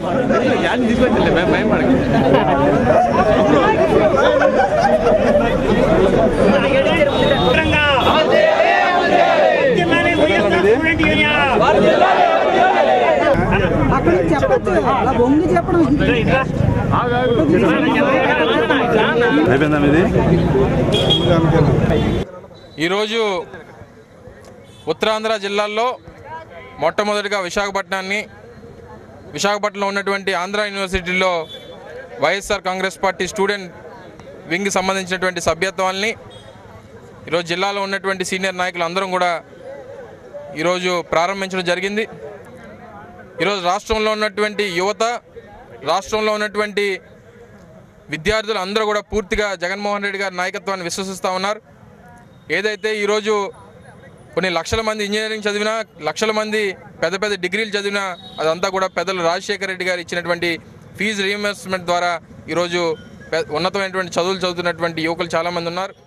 అక్కడ నుంచి చెప్పచ్చు అలా బొంగి చెప్పడం అయిపోయిందా మీది ఈరోజు ఉత్తరాంధ్ర జిల్లాల్లో మొట్టమొదటిగా విశాఖపట్నాన్ని విశాఖపట్నంలో ఉన్నటువంటి ఆంధ్ర యూనివర్సిటీలో YSR Congress party student wing సంబంధించినటువంటి సభ్యత్వాల్ని ఈరోజు జిల్లాలో ఉన్నటువంటి సీనియర్ నాయకులు అందరం కూడా ఈరోజు ప్రారంభించడం జరిగింది ఈరోజు రాష్ట్రంలో ఉన్నటువంటి యువత రాష్ట్రంలో ఉన్నటువంటి విద్యార్థులు అందరూ కూడా పూర్తిగా జగన్మోహన్ రెడ్డి గారి నాయకత్వాన్ని విశ్వసిస్తూ ఉన్నారు ఏదైతే ఈరోజు కొన్ని లక్షల మంది ఇంజనీరింగ్ చదివినా లక్షల మంది పెద్ద పెద్ద డిగ్రీలు చదివినా అదంతా కూడా పెద్దలు రాజశేఖర రెడ్డి గారు ఇచ్చినటువంటి ఫీజు రీఎంబర్స్మెంట్ ద్వారా ఈరోజు పె- ఉన్నతమైనటువంటి చదువులు చదువుతున్నటువంటి యువకులు చాలామంది ఉన్నారు